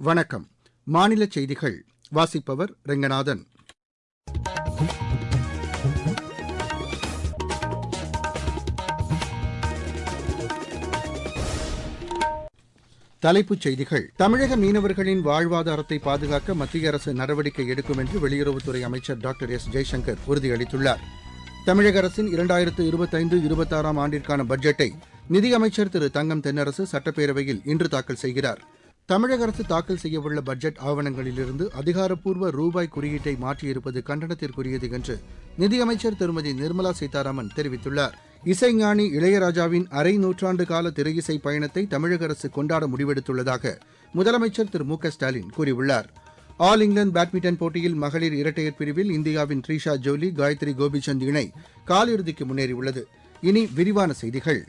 வணக்கம் மாநில செய்திகள் வாசிப்பவர் ரெங்கநாதன் தலைப்புச் செய்திகள் தமிழக மீனவர்களின் வாழ்வாதாரத்தை பாதுகாக்க மத்திய அரசு நடவடிக்கை எடுக்கும் என்று வெளியுறவுத்துறை அமைச்சர் டாக்டர் எஸ் ஜெய்சங்கர் உறுதியளித்துள்ளார் தமிழக அரசின் இரண்டாயிரத்து இருபத்தைந்து இருபத்தாறாம் ஆண்டிற்கான பட்ஜெட்டை நிதியமைச்சர் திரு தங்கம் தென்னரசு சட்டப்பேரவையில் இன்று தாக்கல் செய்கிறார் தமிழக அரசு தாக்கல் செய்யவுள்ள பட்ஜெட் ஆவணங்களிலிருந்து அதிகாரப்பூர்வ ரூபாய் குறியீட்டை மாற்றியிருப்பது கண்டனத்திற்குரியது என்று நிதியமைச்சர் திருமதி நிர்மலா சீதாராமன் தெரிவித்துள்ளார் இசைஞானி இளையராஜாவின் அரை நூற்றாண்டு கால திரையிசை பயணத்தை தமிழக அரசு கொண்டாட முடிவெடுத்துள்ளதாக முதலமைச்சர் திரு மு க ஸ்டாலின் கூறியுள்ளார் ஆல் இங்கிலாந்து பேட்மிண்டன் போட்டியில் மகளிர் இரட்டையர் பிரிவில் இந்தியாவின் த்ரீஷா ஜோலி காயத்ரி கோபிச்சந்த் இணை காலிறுதிக்கு முன்னேறியுள்ளது இனி விரிவான செய்திகள்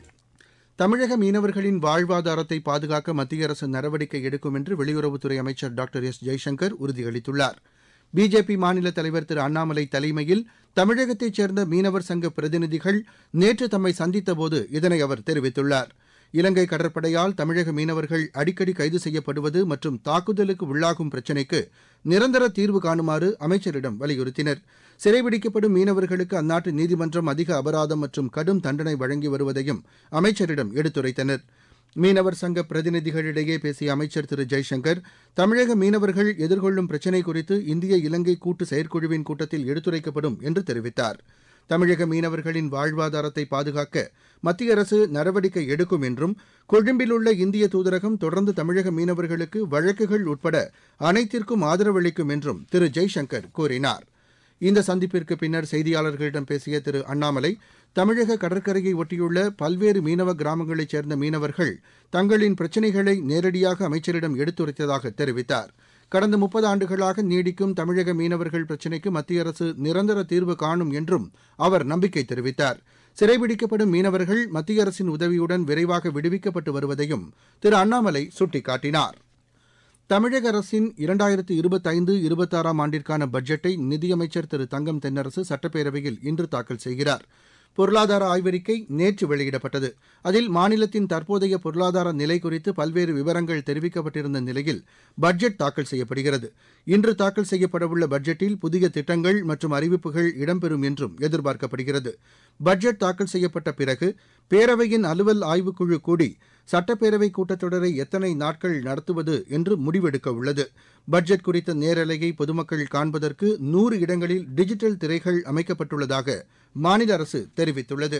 தமிழக மீனவர்களின் வாழ்வாதாரத்தை பாதுகாக்க மத்திய அரசு நடவடிக்கை எடுக்கும் என்று வெளியுறவுத்துறை அமைச்சர் டாக்டர் எஸ் ஜெய்சங்கர் உறுதியளித்துள்ளார் பிஜேபி மாநில தலைவர் திரு அண்ணாமலை தலைமையில் தமிழகத்தைச் சேர்ந்த மீனவர் சங்க பிரதிநிதிகள் நேற்று தம்மை சந்தித்தபோது இதனை அவர் தெரிவித்துள்ளார் இலங்கை கடற்படையால் தமிழக மீனவர்கள் அடிக்கடி கைது செய்யப்படுவது மற்றும் தாக்குதலுக்கு உள்ளாகும் பிரச்சினைக்கு நிரந்தர தீர்வு காணுமாறு அமைச்சரிடம் வலியுறுத்தினர் சிறைபிடிக்கப்படும் மீனவர்களுக்கு அந்நாட்டு நீதிமன்றம் அதிக அபராதம் மற்றும் கடும் தண்டனை வழங்கி வருவதையும் அமைச்சரிடம் எடுத்துரைத்தனர் மீனவர் சங்க பிரதிநிதிகளிடையே பேசிய அமைச்சர் திரு ஜெய்சங்கர் தமிழக மீனவர்கள் எதிர்கொள்ளும் பிரச்சினை குறித்து இந்திய இலங்கை கூட்டு செயற்குழுவின் கூட்டத்தில் எடுத்துரைக்கப்படும் என்று தெரிவித்தார் தமிழக மீனவர்களின் வாழ்வாதாரத்தை பாதுகாக்க மத்திய அரசு நடவடிக்கை எடுக்கும் என்றும் கொழும்பிலுள்ள இந்திய தூதரகம் தொடர்ந்து தமிழக மீனவர்களுக்கு வழக்குகள் உட்பட அனைத்திற்கும் ஆதரவளிக்கும் என்றும் திரு ஜெய்சங்கர் கூறினார் இந்த சந்திப்பிற்கு பின்னர் செய்தியாளர்களிடம் பேசிய திரு அண்ணாமலை தமிழக கடற்கரையை ஒட்டியுள்ள பல்வேறு மீனவ கிராமங்களைச் சேர்ந்த மீனவர்கள் தங்களின் பிரச்சினைகளை நேரடியாக அமைச்சரிடம் எடுத்துரைத்ததாக தெரிவித்தார் கடந்த முப்பது ஆண்டுகளாக நீடிக்கும் தமிழக மீனவர்கள் பிரச்சினைக்கு மத்திய அரசு நிரந்தர தீர்வு காணும் என்றும் அவர் நம்பிக்கை தெரிவித்தார் சிறைபிடிக்கப்படும் மீனவர்கள் மத்திய அரசின் உதவியுடன் விரைவாக விடுவிக்கப்பட்டு வருவதையும் திரு அண்ணாமலை சுட்டிக்காட்டினார் தமிழக அரசின் இரண்டாயிரத்து இருபத்தைந்து இருபத்தாறாம் ஆண்டிற்கான பட்ஜெட்டை நிதியமைச்சர் திரு தங்கம் தென்னரசு சட்டப்பேரவையில் இன்று தாக்கல் செய்கிறார் பொருளாதார ஆய்வறிக்கை நேற்று வெளியிடப்பட்டது அதில் மாநிலத்தின் தற்போதைய பொருளாதார நிலை குறித்து பல்வேறு விவரங்கள் தெரிவிக்கப்பட்டிருந்த நிலையில் பட்ஜெட் தாக்கல் செய்யப்படுகிறது இன்று தாக்கல் செய்யப்படவுள்ள பட்ஜெட்டில் புதிய திட்டங்கள் மற்றும் அறிவிப்புகள் இடம்பெறும் என்றும் எதிர்பார்க்கப்படுகிறது பட்ஜெட் தாக்கல் செய்யப்பட்ட பிறகு பேரவையின் அலுவல் ஆய்வுக்குழு கூடி சட்டப்பேரவை கூட்டத்தொடரை எத்தனை நாட்கள் நடத்துவது என்று முடிவெடுக்க உள்ளது பட்ஜெட் குறித்த நேரலையை பொதுமக்கள் காண்பதற்கு நூறு இடங்களில் டிஜிட்டல் திரைகள் அமைக்கப்பட்டுள்ளதாக மாநில அரசு தெரிவித்துள்ளது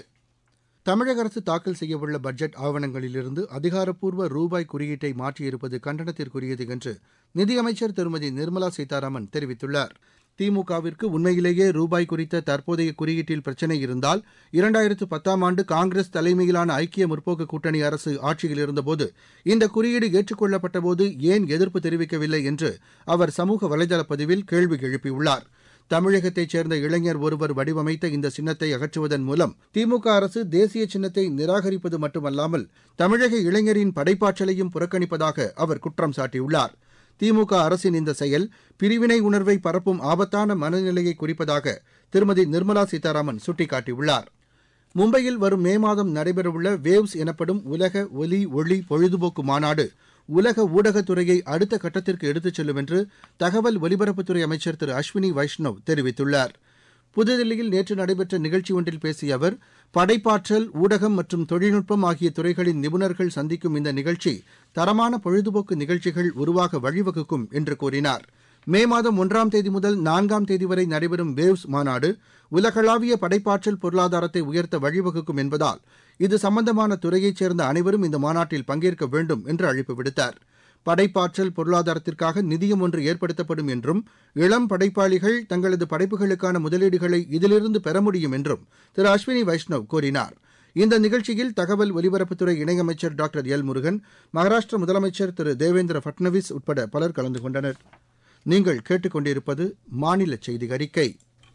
தமிழக அரசு தாக்கல் செய்யவுள்ள பட்ஜெட் ஆவணங்களிலிருந்து அதிகாரப்பூர்வ ரூபாய் குறியீட்டை மாற்றியிருப்பது கண்டனத்திற்குரியது என்று நிதியமைச்சர் திருமதி நிர்மலா சீதாராமன் தெரிவித்துள்ளார் திமுகவிற்கு உண்மையிலேயே ரூபாய் குறித்த தற்போதைய குறியீட்டில் பிரச்சினை இருந்தால் இரண்டாயிரத்து பத்தாம் ஆண்டு காங்கிரஸ் தலைமையிலான ஐக்கிய முற்போக்கு கூட்டணி அரசு ஆட்சியில் இருந்தபோது இந்த குறியீடு ஏற்றுக்கொள்ளப்பட்டபோது ஏன் எதிர்ப்பு தெரிவிக்கவில்லை என்று அவர் சமூக வலைதள பதிவில் கேள்வி எழுப்பியுள்ளார் தமிழகத்தைச் சேர்ந்த இளைஞர் ஒருவர் வடிவமைத்த இந்த சின்னத்தை அகற்றுவதன் மூலம் திமுக அரசு தேசிய சின்னத்தை நிராகரிப்பது மட்டுமல்லாமல் தமிழக இளைஞரின் படைப்பாற்றலையும் புறக்கணிப்பதாக அவர் குற்றம் சாட்டியுள்ளார் திமுக அரசின் இந்த செயல் பிரிவினை உணர்வை பரப்பும் ஆபத்தான மனநிலையை குறிப்பதாக திருமதி நிர்மலா சீதாராமன் சுட்டிக்காட்டியுள்ளார் மும்பையில் வரும் மே மாதம் நடைபெறவுள்ள வேவ்ஸ் எனப்படும் உலக ஒலி ஒளி பொழுதுபோக்கு மாநாடு உலக ஊடகத்துறையை அடுத்த கட்டத்திற்கு எடுத்துச் செல்லும் என்று தகவல் ஒலிபரப்புத்துறை அமைச்சர் திரு அஸ்வினி வைஷ்ணவ் தெரிவித்துள்ளார் புதுதில்லியில் நேற்று நடைபெற்ற நிகழ்ச்சி ஒன்றில் பேசிய அவர் படைப்பாற்றல் ஊடகம் மற்றும் தொழில்நுட்பம் ஆகிய துறைகளின் நிபுணர்கள் சந்திக்கும் இந்த நிகழ்ச்சி தரமான பொழுதுபோக்கு நிகழ்ச்சிகள் உருவாக வழிவகுக்கும் என்று கூறினார் மே மாதம் ஒன்றாம் தேதி முதல் நான்காம் தேதி வரை நடைபெறும் வேவ்ஸ் மாநாடு உலகளாவிய படைப்பாற்றல் பொருளாதாரத்தை உயர்த்த வழிவகுக்கும் என்பதால் இது சம்பந்தமான துறையைச் சேர்ந்த அனைவரும் இந்த மாநாட்டில் பங்கேற்க வேண்டும் என்று அழைப்பு விடுத்தார் படைப்பாற்றல் பொருளாதாரத்திற்காக நிதியம் ஒன்று ஏற்படுத்தப்படும் என்றும் இளம் படைப்பாளிகள் தங்களது படைப்புகளுக்கான முதலீடுகளை இதிலிருந்து பெற முடியும் என்றும் திரு அஸ்வினி வைஷ்ணவ் கூறினார் இந்த நிகழ்ச்சியில் தகவல் ஒலிபரப்புத்துறை இணையமைச்சர் டாக்டர் எல் முருகன் மகாராஷ்டிர முதலமைச்சர் திரு தேவேந்திர பட்னவிஸ் உட்பட பலர் கலந்து கொண்டனர் நீங்கள் கேட்டுக்கொண்டிருப்பது மாநில செய்தி அறிக்கை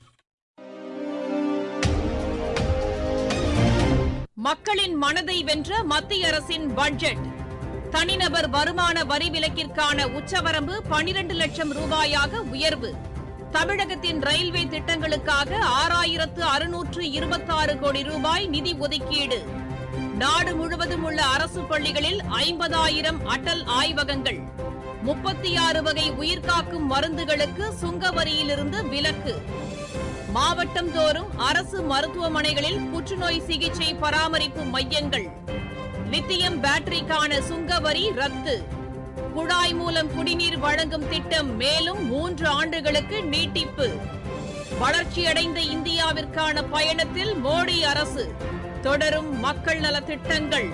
மக்களின் மனதை வென்ற மத்திய அரசின் பட்ஜெட் தனிநபர் வருமான வரி விலக்கிற்கான உச்சவரம்பு பனிரண்டு லட்சம் ரூபாயாக உயர்வு தமிழகத்தின் ரயில்வே திட்டங்களுக்காக ஆறாயிரத்து அறுநூற்று இருபத்தாறு கோடி ரூபாய் நிதி ஒதுக்கீடு நாடு முழுவதும் உள்ள அரசு பள்ளிகளில் ஐம்பதாயிரம் அடல் ஆய்வகங்கள் முப்பத்தி ஆறு வகை உயிர்காக்கும் மருந்துகளுக்கு சுங்க வரியிலிருந்து விலக்கு மாவட்டம் தோறும் அரசு மருத்துவமனைகளில் புற்றுநோய் சிகிச்சை பராமரிப்பு மையங்கள் லித்தியம் பேட்டரிக்கான சுங்க வரி ரத்து குழாய் மூலம் குடிநீர் வழங்கும் திட்டம் மேலும் மூன்று ஆண்டுகளுக்கு நீட்டிப்பு வளர்ச்சியடைந்த இந்தியாவிற்கான பயணத்தில் மோடி அரசு தொடரும் மக்கள் நலத் திட்டங்கள்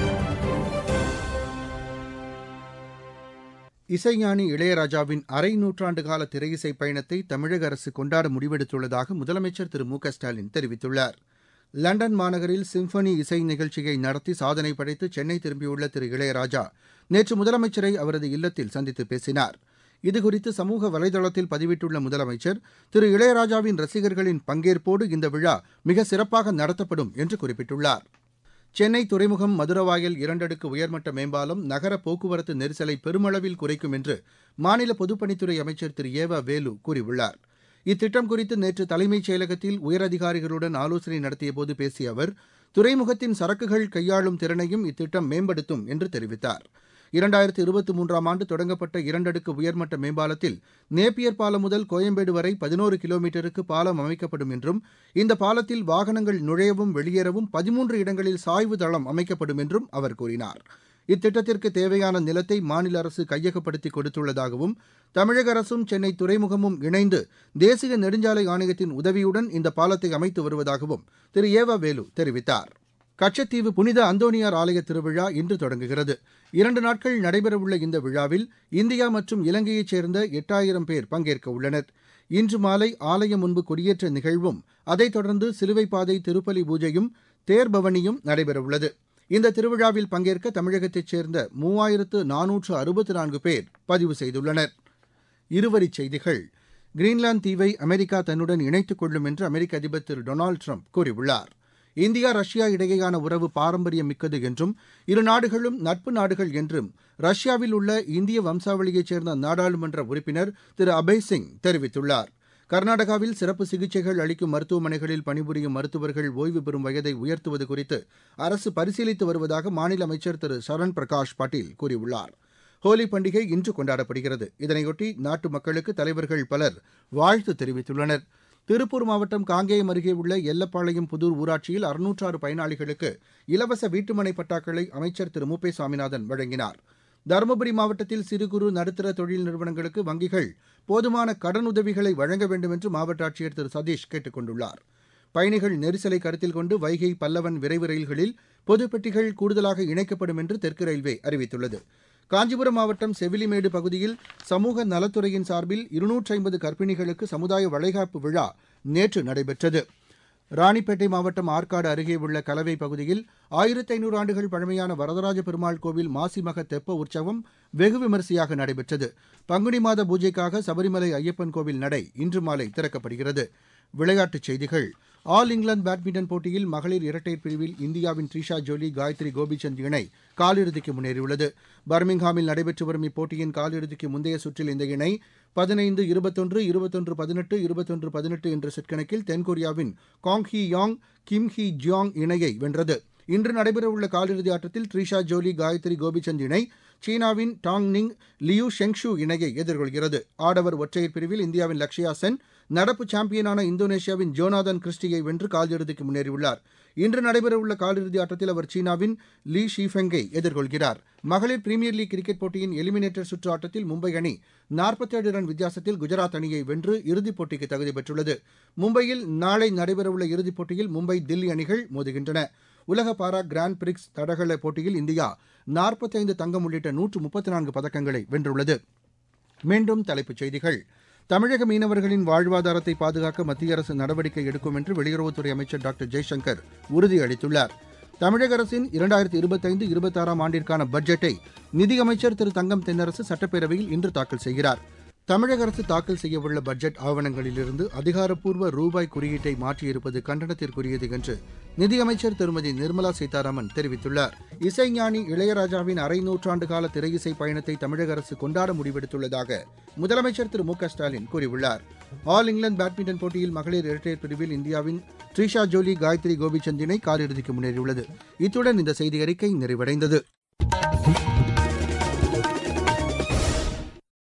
இசைஞானி இளையராஜாவின் அரை நூற்றாண்டு கால திரையிசை பயணத்தை தமிழக அரசு கொண்டாட முடிவெடுத்துள்ளதாக முதலமைச்சர் திரு மு க ஸ்டாலின் தெரிவித்துள்ளார் லண்டன் மாநகரில் சிம்பனி இசை நிகழ்ச்சியை நடத்தி சாதனை படைத்து சென்னை திரும்பியுள்ள திரு இளையராஜா நேற்று முதலமைச்சரை அவரது இல்லத்தில் சந்தித்து பேசினார் இதுகுறித்து சமூக வலைதளத்தில் பதிவிட்டுள்ள முதலமைச்சர் திரு இளையராஜாவின் ரசிகர்களின் பங்கேற்போடு இந்த விழா மிக சிறப்பாக நடத்தப்படும் என்று குறிப்பிட்டுள்ளார் சென்னை துறைமுகம் மதுரவாயல் இரண்டடுக்கு உயர்மட்ட மேம்பாலம் நகர போக்குவரத்து நெரிசலை பெருமளவில் குறைக்கும் என்று மாநில பொதுப்பணித்துறை அமைச்சர் திரு ஏவ வேலு கூறியுள்ளார் இத்திட்டம் குறித்து நேற்று தலைமைச் செயலகத்தில் உயரதிகாரிகளுடன் ஆலோசனை நடத்தியபோது பேசிய அவர் துறைமுகத்தின் சரக்குகள் கையாளும் திறனையும் இத்திட்டம் மேம்படுத்தும் என்று தெரிவித்தார் இரண்டாயிரத்து இருபத்தி மூன்றாம் ஆண்டு தொடங்கப்பட்ட இரண்டடுக்கு உயர்மட்ட மேம்பாலத்தில் நேப்பியர் பாலம் முதல் கோயம்பேடு வரை பதினோரு கிலோமீட்டருக்கு பாலம் அமைக்கப்படும் என்றும் இந்த பாலத்தில் வாகனங்கள் நுழையவும் வெளியேறவும் பதிமூன்று இடங்களில் சாய்வு தளம் அமைக்கப்படும் என்றும் அவர் கூறினார் இத்திட்டத்திற்கு தேவையான நிலத்தை மாநில அரசு கையகப்படுத்தி கொடுத்துள்ளதாகவும் தமிழக அரசும் சென்னை துறைமுகமும் இணைந்து தேசிய நெடுஞ்சாலை ஆணையத்தின் உதவியுடன் இந்த பாலத்தை அமைத்து வருவதாகவும் திரு ஏவ வேலு தெரிவித்தார் கச்சத்தீவு புனித அந்தோனியார் ஆலய திருவிழா இன்று தொடங்குகிறது இரண்டு நாட்கள் நடைபெறவுள்ள இந்த விழாவில் இந்தியா மற்றும் இலங்கையைச் சேர்ந்த எட்டாயிரம் பேர் பங்கேற்க உள்ளனர் இன்று மாலை ஆலயம் முன்பு கொடியேற்ற நிகழ்வும் அதைத் தொடர்ந்து சிலுவைப்பாதை திருப்பலி பூஜையும் தேர்பவனியும் நடைபெறவுள்ளது இந்த திருவிழாவில் பங்கேற்க தமிழகத்தைச் சேர்ந்த மூவாயிரத்து நானூற்று அறுபத்து நான்கு பேர் பதிவு செய்துள்ளனர் இருவரிச் செய்திகள் கிரீன்லாந்து தீவை அமெரிக்கா தன்னுடன் இணைத்துக் கொள்ளும் என்று அமெரிக்க அதிபர் திரு டொனால்டு ட்ரம்ப் கூறியுள்ளார் இந்தியா ரஷ்யா இடையேயான உறவு பாரம்பரியம் மிக்கது என்றும் இரு நாடுகளும் நட்பு நாடுகள் என்றும் ரஷ்யாவில் உள்ள இந்திய வம்சாவளியைச் சேர்ந்த நாடாளுமன்ற உறுப்பினர் திரு அபய் சிங் தெரிவித்துள்ளார் கர்நாடகாவில் சிறப்பு சிகிச்சைகள் அளிக்கும் மருத்துவமனைகளில் பணிபுரியும் மருத்துவர்கள் ஓய்வு பெறும் வயதை உயர்த்துவது குறித்து அரசு பரிசீலித்து வருவதாக மாநில அமைச்சர் திரு சரண் பிரகாஷ் பாட்டீல் கூறியுள்ளார் ஹோலி பண்டிகை இன்று கொண்டாடப்படுகிறது இதனையொட்டி நாட்டு மக்களுக்கு தலைவர்கள் பலர் வாழ்த்து தெரிவித்துள்ளனர் திருப்பூர் மாவட்டம் காங்கேயம் அருகே உள்ள எல்லப்பாளையம் புதூர் ஊராட்சியில் அறுநூற்றாறு பயனாளிகளுக்கு இலவச வீட்டுமனை பட்டாக்களை அமைச்சர் திரு மு பே சுவாமிநாதன் வழங்கினார் தருமபுரி மாவட்டத்தில் சிறு குறு நடுத்தர தொழில் நிறுவனங்களுக்கு வங்கிகள் போதுமான கடனுதவிகளை வழங்க வேண்டும் என்று மாவட்ட ஆட்சியர் திரு சதீஷ் கேட்டுக் கொண்டுள்ளார் பயணிகள் நெரிசலை கருத்தில் கொண்டு வைகை பல்லவன் விரைவு ரயில்களில் பொதுப்பெட்டிகள் கூடுதலாக இணைக்கப்படும் என்று தெற்கு ரயில்வே அறிவித்துள்ளது காஞ்சிபுரம் மாவட்டம் செவிலிமேடு பகுதியில் சமூக நலத்துறையின் சார்பில் இருநூற்றி ஐம்பது கர்ப்பிணிகளுக்கு சமுதாய வளைகாப்பு விழா நேற்று நடைபெற்றது ராணிப்பேட்டை மாவட்டம் ஆற்காடு அருகே உள்ள கலவை பகுதியில் ஆயிரத்தி ஐநூறு ஆண்டுகள் பழமையான வரதராஜ பெருமாள் கோவில் மாசிமக தெப்ப உற்சவம் வெகு விமரிசையாக நடைபெற்றது பங்குனி மாத பூஜைக்காக சபரிமலை ஐயப்பன் கோவில் நடை இன்று மாலை திறக்கப்படுகிறது விளையாட்டுச் செய்திகள் ஆல் இங்கிலாந்து பேட்மிண்டன் போட்டியில் மகளிர் இரட்டையர் பிரிவில் இந்தியாவின் த்ரிஷா ஜோலி காயத்ரி கோபிச்சந்த் இணை காலிறுதிக்கு முன்னேறியுள்ளது பர்மிங்ஹாமில் நடைபெற்று வரும் இப்போட்டியின் காலிறுதிக்கு முந்தைய சுற்றில் இந்த இணை பதினைந்து இருபத்தொன்று இருபத்தொன்று பதினெட்டு இருபத்தொன்று பதினெட்டு என்ற செட் கணக்கில் தென்கொரியாவின் Kong Hee Yong Kim Hye Jeong இணையை வென்றது இன்று நடைபெறவுள்ள காலிறுதி ஆட்டத்தில் த்ரிஷா ஜோலி காயத்ரி கோபிச்சந்த் இணை சீனாவின் டாங் நிங் லியூ ஷெங்ஷு இணையை எதிர்கொள்கிறது ஆடவர் ஒற்றையர் பிரிவில் இந்தியாவின் லக்ஷயா சென் நடப்பு சாம்பியனான இந்தோனேஷியாவின் ஜோனாதன் கிறிஸ்டியை வென்று காலிறுதிக்கு முன்னேறியுள்ளார் இன்று நடைபெறவுள்ள காலிறுதி ஆட்டத்தில் அவர் சீனாவின் லீ ஷீஃபெங்கை எதிர்கொள்கிறார் மகளிர் பிரீமியர் லீக் கிரிக்கெட் போட்டியின் எலிமினேட்டர் சுற்று ஆட்டத்தில் மும்பை அணி நாற்பத்தேழு ரன் வித்தியாசத்தில் குஜராத் அணியை வென்று இறுதிப் போட்டிக்கு தகுதி பெற்றுள்ளது மும்பையில் நாளை நடைபெறவுள்ள இறுதிப் போட்டியில் மும்பை தில்லி அணிகள் மோதுகின்றன உலக பாரா கிராண்ட் பிரிக்ஸ் தடகள போட்டியில் இந்தியா நாற்பத்தைந்து தங்கம் உள்ளிட்ட நூற்று முப்பத்தி நான்கு பதக்கங்களை வென்றுள்ளது மீண்டும் தலைப்புச் செய்திகள் தமிழக மீனவர்களின் வாழ்வாதாரத்தை பாதுகாக்க மத்திய அரசு நடவடிக்கை எடுக்கும் என்று வெளியுறவுத்துறை அமைச்சர் டாக்டர் ஜெய்சங்கர் உறுதியளித்துள்ளார் தமிழக அரசின் இரண்டாயிரத்தி இருபத்தைந்து இருபத்தாறாம் ஆண்டிற்கான பட்ஜெட்டை நிதியமைச்சர் திரு தங்கம் தென்னரசு சட்டப்பேரவையில் இன்று தாக்கல் செய்கிறார் தமிழக அரசு தாக்கல் செய்யவுள்ள பட்ஜெட் ஆவணங்களிலிருந்து அதிகாரப்பூர்வ ரூபாய் குறியீட்டை மாற்றியிருப்பது கண்டனத்திற்குரியது என்று நிதியமைச்சர் திருமதி நிர்மலா சீதாராமன் தெரிவித்துள்ளார் இசைஞானி இளையராஜாவின் அரை நூற்றாண்டு கால திரையிசை பயணத்தை தமிழக அரசு கொண்டாட முடிவெடுத்துள்ளதாக முதலமைச்சர் திரு மு க ஸ்டாலின் கூறியுள்ளார் ஆல் இங்கிலாந்து பேட்மிண்டன் போட்டியில் மகளிர் இரட்டையர் பிரிவில் இந்தியாவின் த்ரிஷா ஜோலி காயத்ரி கோபிச்சந்த் இணை காலிறுதிக்கு முன்னேறியுள்ளது இத்துடன் இந்த செய்தி அறிக்கை நிறைவடைந்தது